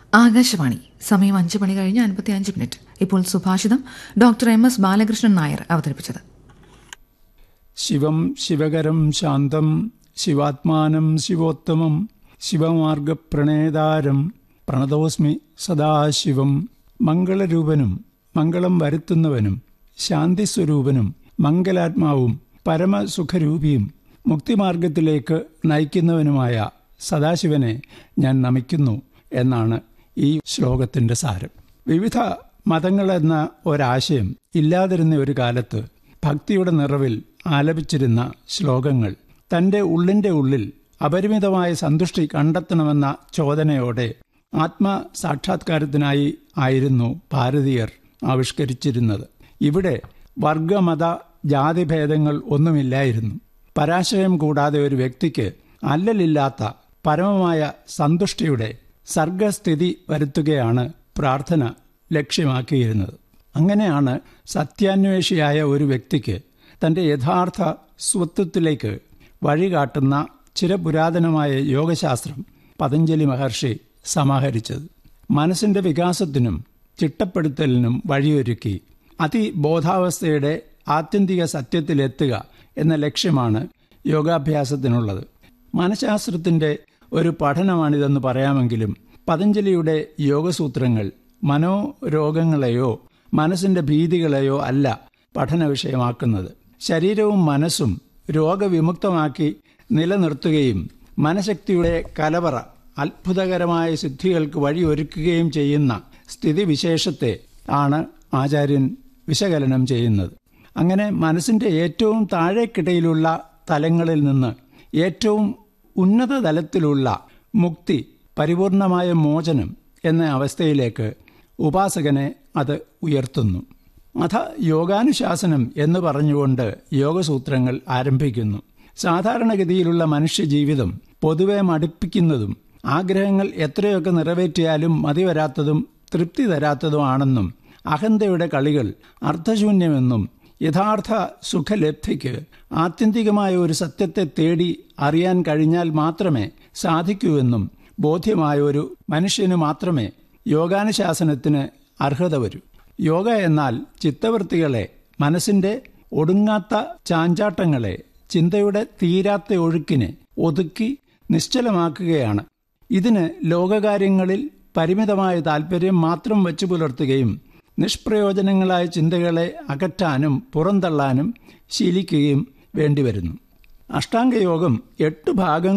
ആകാശവാണി സമയം അഞ്ച് മണി കഴിഞ്ഞ് അൻപത്തി അഞ്ച് മിനിറ്റ് ഇപ്പോൾ സുഭാഷിതം doctor M S Balakrishnan Nair അവതരിപ്പിച്ചത് ശിവം ശിവകരം ശാന്തം ശിവാത്മാനം ശിവോത്തമം ശിവമാർഗപ്രണേതാരം പ്രണതോസ്മി സദാശിവം മംഗളരൂപനും മംഗളം വരുത്തുന്നവനും ശാന്തിസ്വരൂപനും മംഗലാത്മാവും പരമസുഖരൂപിയും മുക്തിമാർഗത്തിലേക്ക് നയിക്കുന്നവനുമായ സദാശിവനെ ഞാൻ നമിക്കുന്നു എന്നാണ് ഈ ശ്ലോകത്തിന്റെ സാരം വിവിധ മതങ്ങളെന്ന ഒരാശയം ഇല്ലാതിരുന്ന ഒരു കാലത്ത് ഭക്തിയുടെ നിറവിൽ ആലപിച്ചിരുന്ന ശ്ലോകങ്ങൾ തന്റെ ഉള്ളിന്റെ ഉള്ളിൽ അപരിമിതമായ സന്തുഷ്ടി കണ്ടെത്തണമെന്ന ചോദനയോടെ ആത്മസാക്ഷാത്കാരത്തിനായി ആയിരുന്നു ഭാരതീയർ ആവിഷ്കരിച്ചിരുന്നത് ഇവിടെ വർഗമത ജാതിഭേദങ്ങൾ ഒന്നുമില്ലായിരുന്നു പരാശയം കൂടാതെ ഒരു വ്യക്തിക്ക് അല്ലലില്ലാത്ത പരമമായ സന്തുഷ്ടിയുടെ സർഗസ്ഥിതി വരുത്തുകയാണ് പ്രാർത്ഥന ലക്ഷ്യമാക്കിയിരുന്നത് അങ്ങനെയാണ് സത്യാന്വേഷിയായ ഒരു വ്യക്തിക്ക് തന്റെ യഥാർത്ഥ സ്വത്വത്തിലേക്ക് വഴികാട്ടുന്ന ചിരപുരാതനമായ യോഗശാസ്ത്രം പതഞ്ജലി മഹർഷി സമാഹരിച്ചത് മനസ്സിന്റെ വികാസത്തിനും ചിട്ടപ്പെടുത്തലിനും വഴിയൊരുക്കി അതിബോധാവസ്ഥയുടെ ആത്യന്തിക സത്യത്തിലെത്തുക എന്ന ലക്ഷ്യമാണ് യോഗാഭ്യാസത്തിനുള്ളത് മനഃശാസ്ത്രത്തിന്റെ ഒരു പഠനമാണിതെന്ന് പറയാമെങ്കിലും പതഞ്ജലിയുടെ യോഗസൂത്രങ്ങൾ മനോരോഗങ്ങളെയോ മനസ്സിന്റെ ഭീതികളെയോ അല്ല പഠന വിഷയമാക്കുന്നത് ശരീരവും മനസ്സും രോഗവിമുക്തമാക്കി നിലനിർത്തുകയും മനഃശക്തിയുടെ കലവറ അത്ഭുതകരമായ സിദ്ധികൾക്ക് വഴിയൊരുക്കുകയും ചെയ്യുന്ന സ്ഥിതിവിശേഷത്തെ ആണ് ആചാര്യൻ വിശകലനം ചെയ്യുന്നത് അങ്ങനെ മനസ്സിന്റെ ഏറ്റവും താഴേക്കിടയിലുള്ള തലങ്ങളിൽ നിന്ന് ഏറ്റവും ഉന്നത തലത്തിലുള്ള മുക്തി പരിപൂർണമായ മോചനം എന്ന അവസ്ഥയിലേക്ക് ഉപാസകനെ അത് ഉയർത്തുന്നു അഥ യോഗാനുശാസനം എന്ന് പറഞ്ഞുകൊണ്ട് യോഗസൂത്രങ്ങൾ ആരംഭിക്കുന്നു സാധാരണഗതിയിലുള്ള മനുഷ്യജീവിതം പൊതുവെ മടുപ്പിക്കുന്നതും ആഗ്രഹങ്ങൾ എത്രയൊക്കെ നിറവേറ്റിയാലും മതിവരാത്തതും തൃപ്തി തരാത്തതുമാണെന്നും അഹന്തയുടെ കളികൾ അർത്ഥശൂന്യമെന്നും യഥാർത്ഥ സുഖലബ്ധിക്ക് ആത്യന്തികമായ ഒരു സത്യത്തെ തേടി അറിയാൻ കഴിഞ്ഞാൽ മാത്രമേ സാധിക്കൂവെന്നും ബോധ്യമായ ഒരു മനുഷ്യന് മാത്രമേ യോഗാനുശാസനത്തിന് അർഹത വരൂ യോഗ എന്നാൽ ചിത്തവൃത്തികളെ മനസ്സിന്റെ ഒടുങ്ങാത്ത ചാഞ്ചാട്ടങ്ങളെ ചിന്തയുടെ തീരാത്ത ഒഴുക്കിനെ ഒതുക്കി നിശ്ചലമാക്കുകയാണ് ഇതിന് ലോകകാര്യങ്ങളിൽ പരിമിതമായ താല്പര്യം മാത്രം വെച്ചു പുലർത്തുകയും നിഷ്പ്രയോജനങ്ങളായ ചിന്തകളെ അകറ്റാനും പുറന്തള്ളാനും ശീലിക്കുകയും വേണ്ടിവരുന്നു അഷ്ടാംഗയോഗം എട്ട് ഭാഗങ്ങൾ